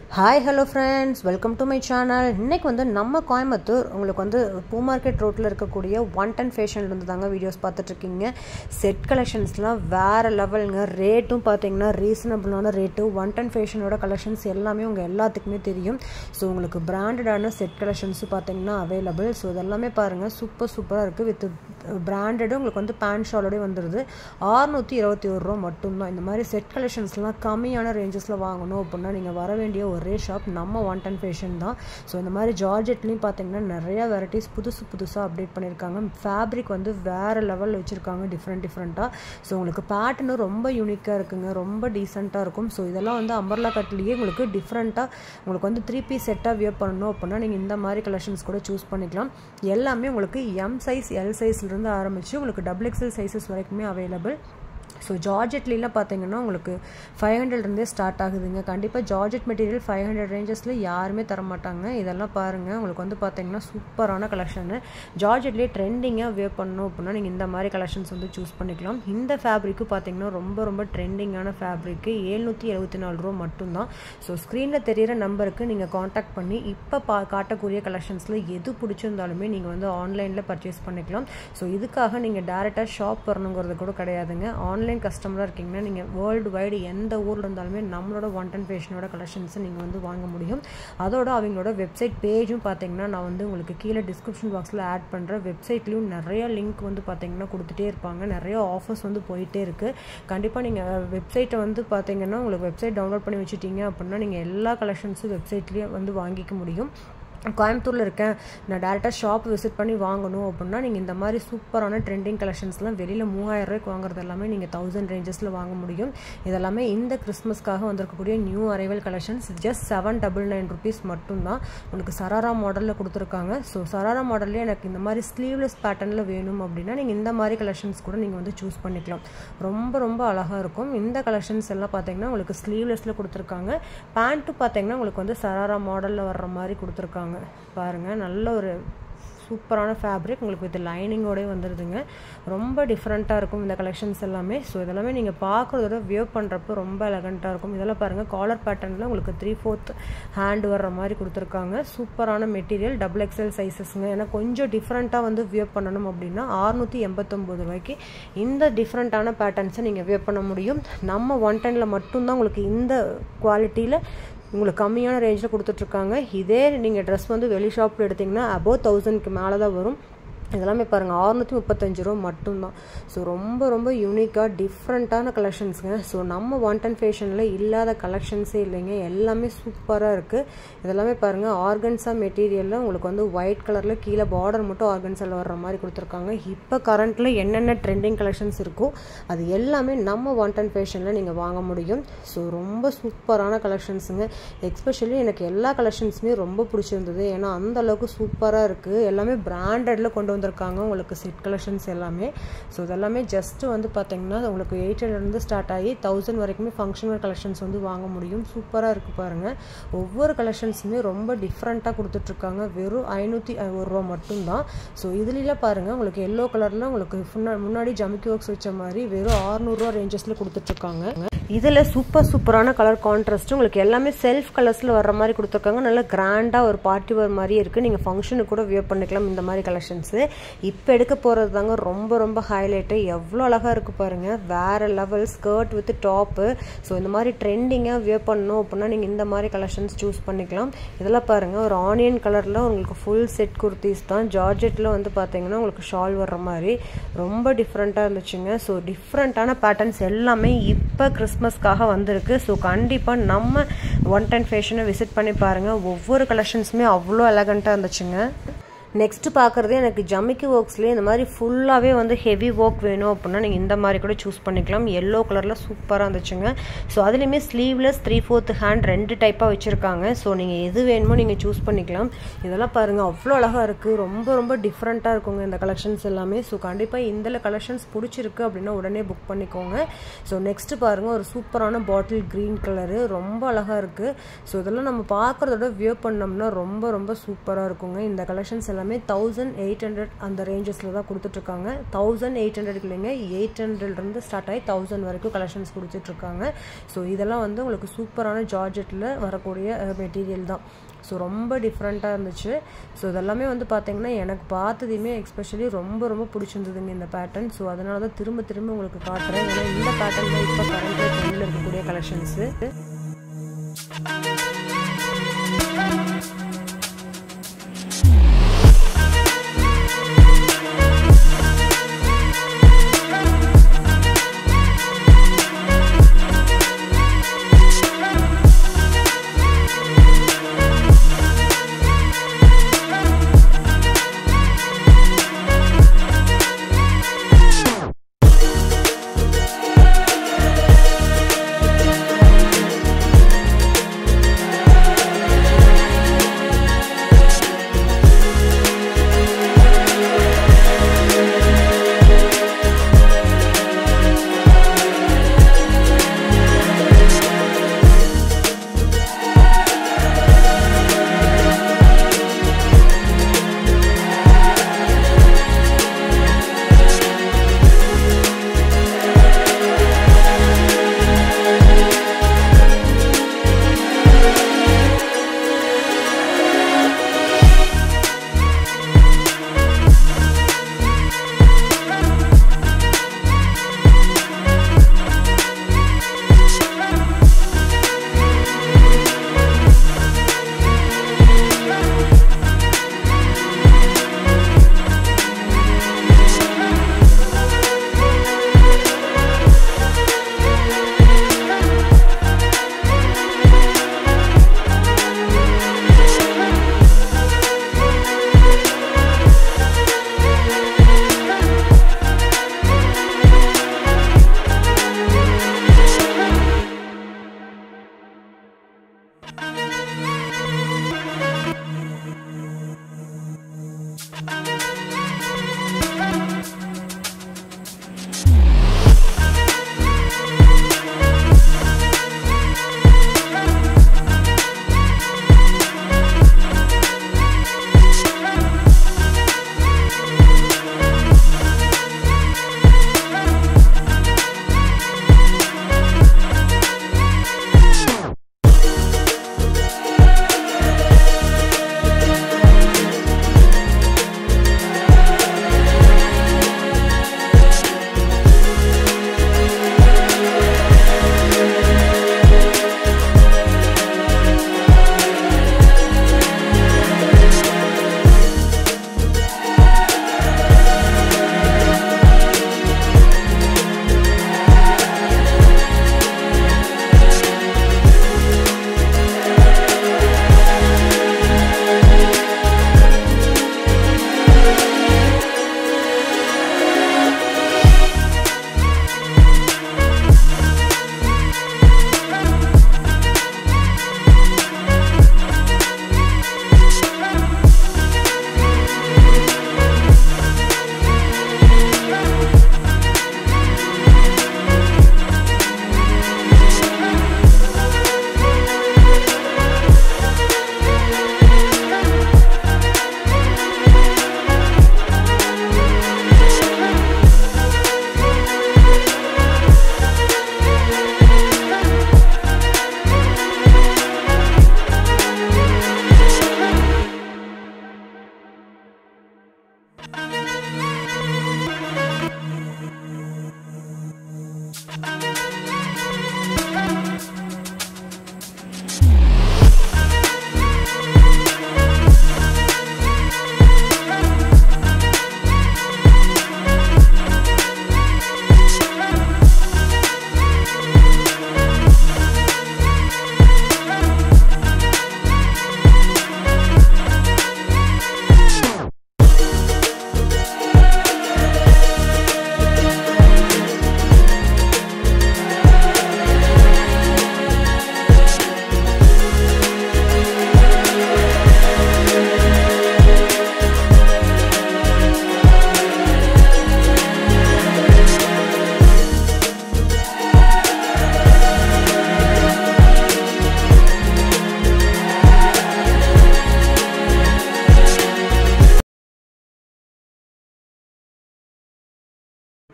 hi hello friends welcome to my channel இன்றைக்கி வந்து நம்ம கோயம்புத்தூர் உங்களுக்கு வந்து பூ மார்க்கெட் ரோட்டில் இருக்கக்கூடிய ஒன் டென் ஃபேஷன்லேருந்து தாங்க வீடியோஸ் பார்த்துட்ருக்கீங்க செட் கலெக்ஷன்ஸ்லாம் வேறு லெவலுங்க ரேட்டும் பார்த்தீங்கன்னா ரீசனபிளான ரேட்டு ஒன் டென் ஃபேஷனோட கலெக்ஷன்ஸ் எல்லாமே உங்கள் எல்லாத்துக்குமே தெரியும் ஸோ உங்களுக்கு பிராண்டடான செட் கலெக்ஷன்ஸும் பார்த்தீங்கன்னா அவைலபிள் ஸோ இதெல்லாமே பாருங்கள் சூப்பர் சூப்பராக இருக்குது வித் பிராண்டடும் உங்களுக்கு வந்து பேண்ட் ஷாலோடய வந்துடுது ஆறுநூற்றி இருபத்தி ஒரு ரூபா மட்டும்தான் இந்த மாதிரி செட் கலெக்ஷன்ஸ்லாம் கம்மியான ரேஞ்சஸில் வாங்கணும் அப்படின்னா நீங்கள் வர வேண்டிய ஒரே ஷாப் நம்ம ஒன் டென் ஃபேஷன் தான் ஸோ இந்த மாதிரி ஜார்ஜெட்லேயும் பார்த்தீங்கன்னா நிறையா வெரைட்டிஸ் புதுசு புதுசாக அப்டேட் பண்ணியிருக்காங்க ஃபேப்ரிக் வந்து வேறு லெவலில் வச்சுருக்காங்க டிஃப்ரெண்ட் டிஃப்ரெண்ட்டாக ஸோ உங்களுக்கு பேட்டர்னும் ரொம்ப யூனிக்காக இருக்குங்க ரொம்ப டீசெண்டாக இருக்கும் ஸோ இதெல்லாம் வந்து அம்பர்லா கட்லேயே உங்களுக்கு டிஃப்ரெண்ட்டாக உங்களுக்கு வந்து த்ரீ பீஸ் செட்டாக வியர் பண்ணணும் அப்படின்னா நீங்கள் இந்த மாதிரி கலெக்ஷன்ஸ் கூட சூஸ் பண்ணிக்கலாம் எல்லாமே உங்களுக்கு எம் சைஸ் எல் சைஸ்லேருந்து ஆரம்பித்து உங்களுக்கு டபுள் எக்ஸல் சைஸஸ் வரைக்குமே அவைலபிள் ஸோ ஜார்ஜெட்லாம் பார்த்தீங்கன்னா உங்களுக்கு ஃபைவ் ஹண்ட்ரட்லேருந்தே ஸ்டார்ட் ஆகுதுங்க கண்டிப்பாக ஜார்ஜெட் மெட்டீரியல் ஃபைவ் ஹண்ட்ரட் ரேஞ்சஸில் யாருமே தர மாட்டாங்க இதெல்லாம் பாருங்கள் உங்களுக்கு வந்து பார்த்தீங்கன்னா சூப்பரான கலெக்ஷனு ஜார்ஜெட்லேயே ட்ரெண்டிங்காக வியர் பண்ணணும் அப்படின்னா நீங்கள் இந்த மாதிரி கலெக்ஷன்ஸ் வந்து சூஸ் பண்ணிக்கலாம் இந்த ஃபேப்ரிக்கு பார்த்தீங்கன்னா ரொம்ப ரொம்ப ட்ரெண்டிங்கான ஃபேப்ரிக்கு ஏழ்நூற்றி எழுபத்தி நாலு ரூபா மட்டும்தான் ஸோ ஸ்க்ரீனில் தெரியிற நம்பருக்கு நீங்கள் காண்டாக்ட் பண்ணி இப்போ பா காட்டக்கூடிய கலெக்ஷன்ஸில் எது பிடிச்சிருந்தாலுமே நீங்கள் வந்து ஆன்லைனில் பர்ச்சேஸ் பண்ணிக்கலாம் ஸோ இதுக்காக நீங்கள் டேரெக்டாக ஷாப் வரணுங்கிறது கூட கிடையாதுங்க ஆன்லைன் ஆன்லைன் கஸ்டமராக இருக்கீங்கன்னா நீங்கள் வேர்ல்டு வைடு எந்த ஊரில் இருந்தாலுமே நம்மளோட ஒன் டென் ஃபேஷனோட கலெக்ஷன்ஸை நீங்கள் வந்து வாங்க முடியும் அதோட அவங்களோட வெப்சைட் பேஜும் பார்த்தீங்கன்னா நான் வந்து உங்களுக்கு கீழே டிஸ்கிரிப்ஷன் பாக்ஸில் ஆட் பண்ணுறேன் வெப்சைட்லேயும் நிறைய லிங்க் வந்து பார்த்தீங்கன்னா கொடுத்துட்டே இருப்பாங்க நிறைய ஆஃபர்ஸ் வந்து போயிட்டே இருக்குது கண்டிப்பாக நீங்கள் வெப்சைட்டை வந்து பார்த்தீங்கன்னா உங்களுக்கு வெப்சைட் டவுன்லோட் பண்ணி வச்சுட்டீங்க அப்படின்னா நீங்கள் எல்லா கலெக்ஷன்ஸும் வெப்சைட்லேயே வந்து வாங்கிக்க முடியும் கோயம்புத்தூரில் இருக்கேன் நான் டேரெக்டாக ஷாப் விசிட் பண்ணி வாங்கணும் அப்படின்னா நீங்கள் இந்த மாதிரி சூப்பரான ட்ரெண்டிங் கலெக்ஷன்ஸ்லாம் வெளியில் மூவாயிரம் ரூபாய்க்கு வாங்குறது எல்லாமே நீங்கள் தௌசண்ட் ரேஞ்சஸில் வாங்க முடியும் இதெல்லாமே இந்த கிறிஸ்மஸ்க்காக வந்திருக்கக்கூடிய new arrival collections just seven double nine rupees மட்டும்தான் உங்களுக்கு சராரா மாடலில் கொடுத்துருக்காங்க ஸோ சராரா மாடல்லே எனக்கு இந்த மாதிரி ஸ்லீவ்லெஸ் பேட்டர்னில் வேணும் அப்படின்னா நீங்கள் இந்த மாதிரி கலெக்ஷன்ஸ் கூட நீங்கள் வந்து சூஸ் பண்ணிக்கலாம் ரொம்ப ரொம்ப அழகாக இருக்கும் இந்த கலெக்ஷன்ஸ் எல்லாம் பார்த்தீங்கன்னா உங்களுக்கு ஸ்லீவ்லெஸில் கொடுத்துருக்காங்க பேண்ட்டு பார்த்தீங்கன்னா உங்களுக்கு வந்து சராரா மாடலில் வர்ற மாதிரி கொடுத்துருக்காங்க பாருங்கள் நல்ல ஒரு சூப்பரான ஃபேப்ரிக் உங்களுக்கு வித் லைனிங்கோடய வந்துடுதுங்க ரொம்ப டிஃப்ரெண்ட்டாக இருக்கும் இந்த கலெக்ஷன்ஸ் எல்லாமே ஸோ இதெல்லாமே நீங்கள் பார்க்குறதோட வியர் பண்ணுறப்போ ரொம்ப எலகண்ட்டாக இருக்கும் இதெல்லாம் பாருங்கள் காலர் பேட்டர்னில் உங்களுக்கு த்ரீ ஃபோர்த் ஹேண்ட் வர்ற மாதிரி கொடுத்துருக்காங்க சூப்பரான மெட்டீரியல் டபுள் எக்ஸல் சைஸஸ்ங்க ஏன்னா கொஞ்சம் டிஃப்ரெண்ட்டாக வந்து வியர் பண்ணணும் அப்படின்னா அறுநூற்றி எண்பத்தொம்போது ரூபாய்க்கு இந்த டிஃப்ரெண்ட்டான பேட்டர்ன்ஸை நீங்கள் வியர் பண்ண முடியும் நம்ம ஒன் டெனில் மட்டும்தான் உங்களுக்கு இந்த குவாலிட்டியில் உங்களுக்கு கம்மியான ரேஞ்சில் கொடுத்துட்ருக்காங்க இதே நீங்கள் ட்ரெஸ் வந்து வெளி ஷாப்பில் எடுத்திங்கன்னா அபோவ் தௌசண்ட்க்கு மேலே தான் வரும் இதெல்லாமே பாருங்கள் அறுநூற்றி முப்பத்தஞ்சு ரூபா மட்டும்தான் ஸோ ரொம்ப ரொம்ப யூனிக்காக டிஃப்ரெண்ட்டான கலெக்ஷன்ஸுங்க ஸோ நம்ம ஒன் டென் ஃபேஷனில் இல்லாத கலெக்ஷன்ஸே இல்லைங்க எல்லாமே சூப்பராக இருக்குது இதெல்லாமே பாருங்கள் ஆர்கன்ஸா மெட்டீரியலில் உங்களுக்கு வந்து ஒயிட் கலரில் கீழே பார்டர் மட்டும் ஆர்கன்ஸாவில் வர்ற மாதிரி கொடுத்துருக்காங்க இப்போ கரண்ட்டில் என்னென்ன ட்ரெண்டிங் கலெக்ஷன்ஸ் இருக்கோ அது எல்லாமே நம்ம ஒன் டென் ஃபேஷனில் நீங்கள் வாங்க முடியும் ஸோ ரொம்ப சூப்பரான கலெக்ஷன்ஸுங்க எக்ஸ்பெஷலி எனக்கு எல்லா கலெக்ஷன்ஸுமே ரொம்ப பிடிச்சிருந்தது ஏன்னா அந்த அளவுக்கு சூப்பராக இருக்குது எல்லாமே பிராண்டடில் கொண்டு வந்திருக்காங்க உங்களுக்கு செட் கலெக்ஷன்ஸ் எல்லாமே ஸோ இதெல்லாமே ஜஸ்ட்டு வந்து பார்த்தீங்கன்னா உங்களுக்கு எயிட் ஹண்ட்ரட்லேருந்து ஸ்டார்ட் ஆகி தௌசண்ட் வரைக்குமே ஃபங்க்ஷனல் கலெக்ஷன்ஸ் வந்து வாங்க முடியும் சூப்பராக இருக்குது பாருங்கள் ஒவ்வொரு கலெக்ஷன்ஸுமே ரொம்ப டிஃப்ரெண்ட்டாக கொடுத்துட்ருக்காங்க வெறும் ஐநூற்றி ஒரு ரூபா மட்டும்தான் ஸோ இதுலாம் பாருங்கள் உங்களுக்கு எல்லோ கலரில் உங்களுக்கு முன்னாடி ஜமிக்கி ஒர்க்ஸ் வச்ச மாதிரி வெறும் ஆறுநூறுவா ரேஞ்சஸில் கொடுத்துட்ருக்காங்க இதில் சூப்பர் சூப்பரான கலர் கான்ட்ராஸ்ட் உங்களுக்கு எல்லாமே செல்ஃப் கலர்ஸில் வர்ற மாதிரி கொடுத்துருக்காங்க நல்லா கிராண்டாக ஒரு பார்ட்டி வேர் மாதிரி இருக்குது நீங்கள் ஃபங்க்ஷனுக்கு கூட வியர் பண்ணிக்கலாம் இந்த மாதிரி கலெக்ஷன்ஸு இப்போ எடுக்க போகிறது தாங்க ரொம்ப ரொம்ப ஹைலைட்டு எவ்வளோ அழகாக இருக்குது பாருங்கள் வேறு level skirt with top so இந்த மாதிரி ட்ரெண்டிங்காக வியர் பண்ணணும் அப்படின்னா நீங்கள் இந்த மாதிரி கலெக்ஷன்ஸ் சூஸ் பண்ணிக்கலாம் இதெல்லாம் பாருங்கள் ஒரு ஆனியன் கலரில் உங்களுக்கு ஃபுல் செட் குர்த்திஸ் தான் ஜார்ஜெட்டில் வந்து பார்த்தீங்கன்னா உங்களுக்கு ஷால் வர்ற மாதிரி ரொம்ப டிஃப்ரெண்ட்டாக இருந்துச்சுங்க ஸோ டிஃப்ரெண்ட்டான பேட்டர்ன்ஸ் எல்லாமே இப்போ கிறிஸ்மஸ்க்காக வந்திருக்கு ஸோ கண்டிப்பாக நம்ம ஒன் டென் ஃபேஷனை விசிட் பண்ணி பாருங்கள் ஒவ்வொரு கலெக்ஷன்ஸுமே அவ்வளோ எலகண்ட்டாக இருந்துச்சுங்க நெக்ஸ்ட்டு பார்க்குறது எனக்கு ஜமிக்கி ஒர்க்ஸ்லேயே இந்த மாதிரி ஃபுல்லாகவே வந்து ஹெவி ஒர்க் வேணும் அப்படின்னா நீங்கள் இந்த மாதிரி கூட சூஸ் பண்ணிக்கலாம் எல்லோ கலரில் சூப்பராக இருந்துச்சுங்க ஸோ அதுலேயுமே ஸ்லீவ்லெஸ் த்ரீ ஃபோர்த் ஹேண்ட் ரெண்டு டைப்பாக வச்சுருக்காங்க ஸோ நீங்கள் எது வேணுமோ நீங்கள் சூஸ் பண்ணிக்கலாம் இதெல்லாம் பாருங்கள் அவ்வளோ அழகாக இருக்குது ரொம்ப ரொம்ப டிஃப்ரெண்ட்டாக இருக்குங்க இந்த கலெக்ஷன்ஸ் எல்லாமே ஸோ கண்டிப்பாக இந்த கலெக்ஷன்ஸ் பிடிச்சிருக்கு அப்படின்னா உடனே புக் பண்ணிக்கோங்க ஸோ நெக்ஸ்ட்டு பாருங்கள் ஒரு சூப்பரான பாட்டில் க்ரீன் கலரு ரொம்ப அழகாக இருக்குது ஸோ இதெல்லாம் நம்ம பார்க்குறதோட வியர் பண்ணோம்னா ரொம்ப ரொம்ப சூப்பராக இருக்குங்க இந்த கலெக்ஷன்ஸ் எல்லாமே எல்லாமே தௌசண்ட் எயிட் ஹண்ட்ரட் அந்த ரேஞ்சஸில் தான் கொடுத்துட்ருக்காங்க தௌசண்ட் எயிட் ஹண்ட்ரட் இல்லைங்க எயிட் ஹண்ட்ரட்லேருந்து ஸ்டார்ட் ஆகி தௌசண்ட் வரைக்கும் கலெக்ஷன்ஸ் கொடுத்துட்ருக்காங்க ஸோ இதெல்லாம் வந்து உங்களுக்கு சூப்பரான ஜார்ஜெட்டில் வரக்கூடிய மெட்டீரியல் தான் ஸோ ரொம்ப டிஃப்ரெண்ட்டாக இருந்துச்சு ஸோ இதெல்லாமே வந்து பார்த்தீங்கன்னா எனக்கு பார்த்ததையுமே எக்ஸ்பெஷலி ரொம்ப ரொம்ப பிடிச்சிருந்ததுங்க இந்த பேட்டர்ன் ஸோ அதனால தான் திரும்ப திரும்ப உங்களுக்கு காட்டுறேன் ஏன்னா இந்த பேட்டர்ன் தான் இப்போ கரண்ட்டில் ட்ரெண்டில் இருக்கக்கூடிய கலெக்ஷன்ஸு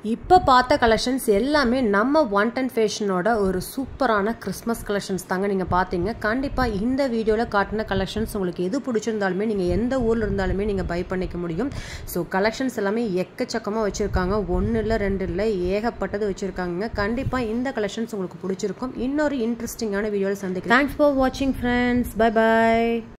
இப்போ பார்த்த கலெக்ஷன்ஸ் எல்லாமே நம்ம ஒன் டென் ஃபேஷனோட ஒரு சூப்பரான கிறிஸ்மஸ் கலெக்ஷன்ஸ் தாங்க நீங்கள் பார்த்தீங்க கண்டிப்பாக இந்த வீடியோவில் காட்டின கலெக்ஷன்ஸ் உங்களுக்கு எது பிடிச்சிருந்தாலுமே நீங்கள் எந்த ஊரில் இருந்தாலுமே நீங்கள் பை பண்ணிக்க முடியும் ஸோ கலெக்ஷன்ஸ் எல்லாமே எக்கச்சக்கமாக வச்சுருக்காங்க ஒன்று இல்லை ரெண்டு இல்லை ஏகப்பட்டது வச்சுருக்காங்க கண்டிப்பாக இந்த கலெக்ஷன்ஸ் உங்களுக்கு பிடிச்சிருக்கும் இன்னொரு இன்ட்ரெஸ்டிங்கான வீடியோவில் சந்திக்கிறேன் தேங்க்ஸ் ஃபார் வாட்சிங் ஃப்ரெண்ட்ஸ் பை பாய்